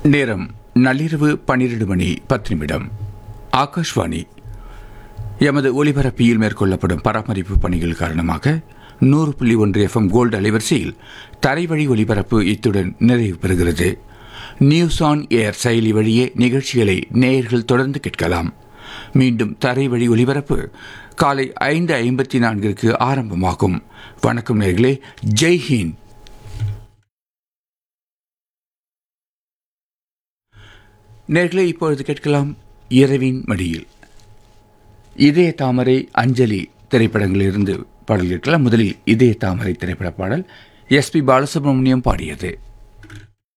நேரம் நள்ளிரவு பன்னிரண்டு மணி பத்து நிமிடம் ஆகாஷ்வாணி எமது ஒலிபரப்பியில் மேற்கொள்ளப்படும் பராமரிப்பு பணிகள் காரணமாக நூறு புள்ளி ஒன்று எஃப்எம் கோல்டு அலைவரிசையில் தரைவழி ஒலிபரப்பு இத்துடன் நிறைவு பெறுகிறது நியூஸ் ஆன் ஏர் செயலி வழியே நிகழ்ச்சிகளை நேயர்கள் தொடர்ந்து கேட்கலாம் மீண்டும் தரைவழி ஒலிபரப்பு காலை ஐந்து ஐம்பத்தி நான்கிற்கு ஆரம்பமாகும் வணக்கம் நேர்களே ஜெய் ஹிந்த் நேர்களே இப்பொழுது கேட்கலாம் இரவின் மடியில் இதய தாமரை அஞ்சலி திரைப்படங்களிலிருந்து பாடல் கேட்கலாம் முதலில் இதய தாமரை திரைப்பட பாடல் எஸ்பி பாலசுப்ரமணியம் பாடியது